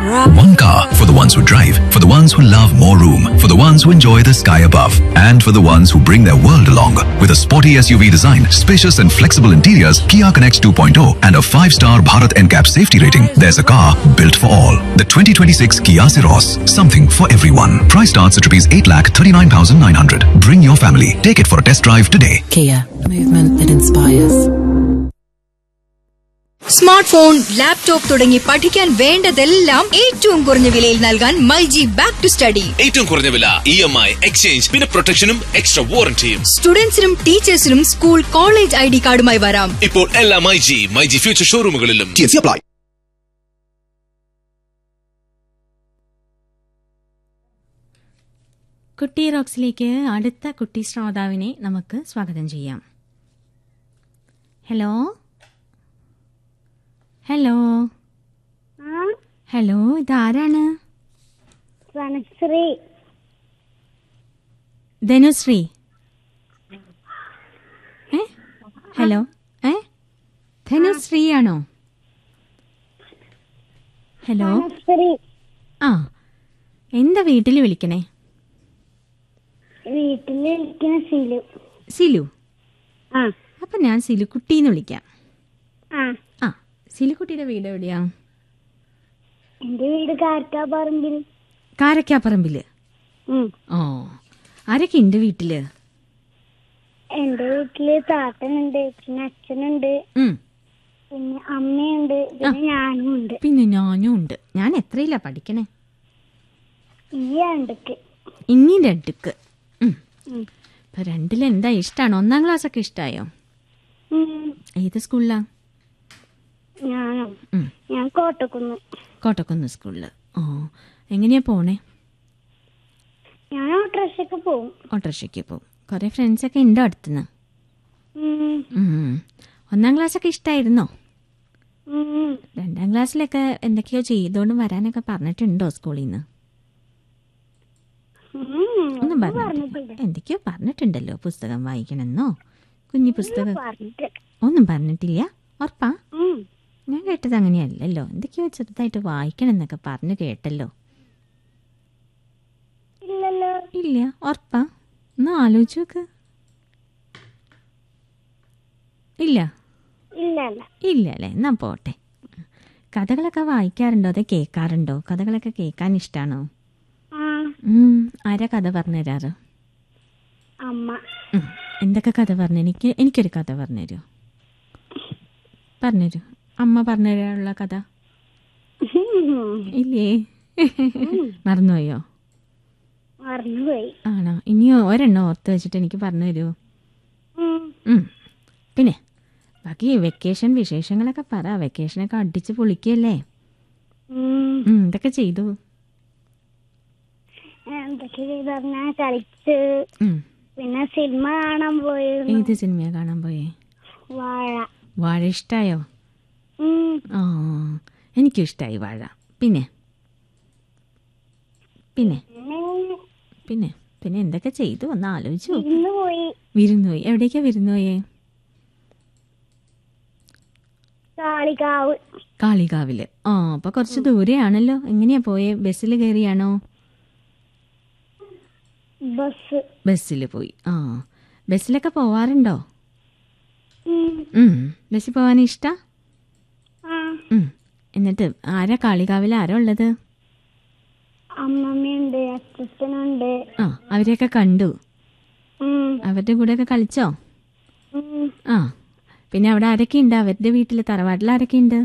One car for the ones who drive, for the ones who love more room, for the ones who enjoy the sky above, and for the ones who bring their world along. With a sporty SUV design, spacious and flexible interiors, Kia Connects 2.0, and a 5-star Bharat NCAP safety rating, there's a car built for all. The 2026 Kia Ceros, something for everyone. Price starts at rupees 8,39,900. Bring your family. Take it for a test drive today. Kia, movement that inspires. Smartphone laptop തുടങ്ങി പഠിക്കാൻ വേണ്ടതെല്ലാം ഏറ്റവും കുറഞ്ഞ വിലയിൽ നൽകാൻ myG back to study ഏറ്റവും കുറഞ്ഞ വില ഇ എം ഐ എക്സ്ചേഞ്ച് പിന്നെ പ്രൊട്ടക്ഷനും എക്സ്ട്രാ വാറന്റിയും സ്റ്റുഡൻസിനും ടീച്ചേഴ്സിനും സ്കൂൾ കോളേജ് ഐ ഡി കാർഡുമായി വരാം ഇപ്പോൾ എല്ലാ മൈജി മൈജി ഫ്യൂച്ചർ ഷോറൂമുകളിലും കുട്ടി റോക്സിലേക്ക് അടുത്ത കുട്ടി ശ്രോതാവിനെ നമുക്ക് സ്വാഗതം ചെയ്യാം ഹലോ ഹലോ ഹലോ ഇതാരാണ് വനശ്രീ ധനുശ്രീ ഏ ഹലോ ഏ ധനുശ്രീ ആണോ ഹലോ വനശ്രീ ആ എന്താ വീട്ടിൽ വിളിക്കണേ വീട്ടിലിരിക്കുന്ന സിലു സിലു ആ അപ്പം ഞാൻ സിലുക്കുട്ടീന്ന് വിളിക്കാം ആ ആ സിലുക്കുട്ടിയുടെ വീട് എവിടെയാ എന്റെ വീട് കാർക്കാപ്പറമ്പിൽ കാരക്കാപ്പറമ്പില് ഉം. ഓ ആരൊക്കെ ഉണ്ട് വീട്ടില് എന്റെ വീട്ടില് താത്തനുണ്ട് പിന്നെ അച്ഛനുണ്ട് ഉം. പിന്നെ അമ്മയുണ്ട് പിന്നെ ഞാനും ഉണ്ട് പിന്നെ ഞാനും ഉണ്ട് ഞാൻ എത്രയില്ല പഠിക്കണേ ഈ രണ്ടൊക്കെ ഇനി രണ്ടുക്ക് ഉം. ഉം. ഇപ്പൊ രണ്ടിൽ എന്താ ഇഷ്ടമാണോ ഒന്നാം ക്ലാസ് ഒക്കെ ഇഷ്ടായോ ഉം. ഏത് സ്കൂളിലാ ഞാനോ ഉം. ഞാൻ കോട്ടക്കുന്ന് കോട്ടക്കുന്ന് സ്കൂളില് ഓ എങ്ങനെയാ പോണേ ഞാൻ ഓട്ടോറിക്ഷക്ക് പോവും ഓട്ടോറിക്ഷയ്ക്ക് പോവും കുറെ ഫ്രണ്ട്സ് ഒക്കെ ഉണ്ടോ അടുത്തുനിന്ന് ഉം. ഉം. ഒന്നാം ക്ലാസ് ഒക്കെ ഇഷ്ടായിരുന്നോ ഉം. രണ്ടാം ക്ലാസ്സിലൊക്കെ എന്തൊക്കെയോ ചെയ്തോണ്ട് വരാനൊക്കെ പറഞ്ഞിട്ടുണ്ടോ സ്കൂളിൽ നിന്ന് ഉം. ഒന്നും പറഞ്ഞിട്ടില്ല പറഞ്ഞിട്ടില്ല എന്തൊക്കെയോ പറഞ്ഞിട്ടുണ്ടല്ലോ പുസ്തകം വായിക്കണമെന്നോ കുഞ്ഞു പുസ്തകം പറഞ്ഞിട്ട് ഒന്നും പറഞ്ഞിട്ടില്ല ഉറപ്പാ ഉം. ഞാൻ കേട്ടത് അങ്ങനെയല്ലല്ലോ എന്തൊക്കെയോ ചെറുതായിട്ട് വായിക്കണം എന്നൊക്കെ പറഞ്ഞു കേട്ടല്ലോ ഇല്ലല്ലോ ഇല്ല ഉറപ്പാ ഒന്ന് ആലോചിച്ച് നോക്ക് ഇല്ല ഇല്ലല്ല ഇല്ല അല്ലേ എന്നാ പോട്ടെ കഥകളൊക്കെ വായിക്കാറുണ്ടോ അതോ കേൾക്കാറുണ്ടോ കഥകളൊക്കെ കേൾക്കാൻ ഇഷ്ടമാണോ ആ ഉം, ആരാ കഥ പറഞ്ഞു തരാറ് അമ്മ ഉം, എന്തൊക്കെ കഥ പറഞ്ഞു എനിക്ക് എനിക്കൊരു കഥ പറഞ്ഞുതരുമോ പറഞ്ഞുതരൂ അമ്മ പറഞ്ഞു തരാനുള്ള കഥ ഇല്ലേ മറന്നുപോയോ മറന്നുപോയി ആണോ ഇനിയോ ഒരെണ്ണം ഓർത്ത് വെച്ചിട്ട് എനിക്ക് പറഞ്ഞു തരുമോ ഉം. ഉം. പിന്നെ ബാക്കി വെക്കേഷൻ വിശേഷങ്ങളൊക്കെ പറ വെക്കേഷനൊക്കെ അടിച്ച് പൊളിക്കല്ലേ ഉം. ഉം, ഇതൊക്കെ ചെയ്തു എന്തൊക്കെ ചെയ്തു പറഞ്ഞാ കളിച്ച് ഉം. പിന്നെ സിനിമ കാണാൻ പോയിരുന്നു ഏത് സിനിമയാ കാണാൻ പോയേ വാഴ വാഴ ഇഷ്ടായോ ഉം. ആ എനിക്കും ഇഷ്ടമായി വാഴ പിന്നെ പിന്നെ പിന്നെ പിന്നെ പിന്നെ എന്തൊക്കെ ചെയ്തു ഒന്ന് ആലോചിച്ചു നോക്ക്. ഇന്ന് പോയി വിരുന്ന് പോയി എവിടേക്കാ വിരുന്ന് പോയേ കാളികാവ് കാളികാവില് ആ അപ്പൊ കുറച്ച് ദൂരെയാണല്ലോ എങ്ങനെയാ പോയേ ബസ്സിൽ കയറിയാണോ ബസ് ബസ്സിൽ പോയി ആ ബസ്സിലൊക്കെ പോവാറുണ്ടോ ഉം. ഉം. ബസ്സിൽ പോവാൻ ഇഷ്ടാ ആ ഉം. എന്നിട്ട് ആരാ കാളികാവിൽ ആരാ ഉള്ളത് അമ്മമ്മയുണ്ട് അച്ഛനുണ്ട് ആ അവരെയൊക്കെ കണ്ടു ഉം. അവരുടെ കൂടെയൊക്കെ കളിച്ചോ ഉം. ആ പിന്നെ അവിടെ ആരൊക്കെ ഉണ്ട് അവരുടെ വീട്ടിൽ തറവാട്ടിൽ ആരൊക്കെ ഉണ്ട്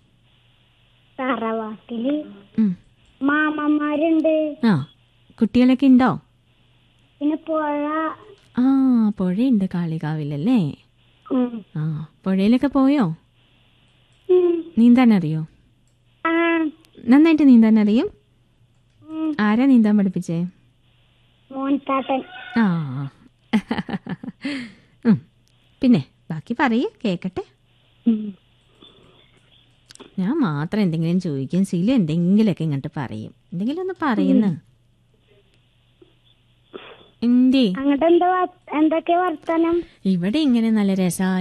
തറവാട്ടില് ഉം. മാമന്മാരുണ്ട് ആ കുട്ടികളൊക്കെ ഉണ്ടോ പിന്നെ പുഴ ആ പുഴയുണ്ട് കാളികാവിലല്ലേ ഉം. ആ പുഴയിലൊക്കെ പോയോ ഉം. നീന്താൻ അറിയോ ആ നന്നായിട്ട് നീന്താൻ അറിയും ഉം. ആരാ നീന്താൻ പഠിപ്പിച്ചേ മോൻതാട്ടൻ ആ ഉം. പിന്നെ ബാക്കി പറയൂ കേക്കട്ടെ ഉം. ഞാൻ മാത്രം എന്തെങ്കിലും ചോദിക്കും സിലു എന്തെങ്കിലുമൊക്കെ ഇങ്ങോട്ട് പറയും എന്തെങ്കിലും ഒന്ന് പറയുന്നു എന്തേ അങ്ങോട്ട് എന്താ വർ- എന്തൊക്കെ വർത്താനം ഇവിടെ ഇങ്ങനെ നല്ല രസാ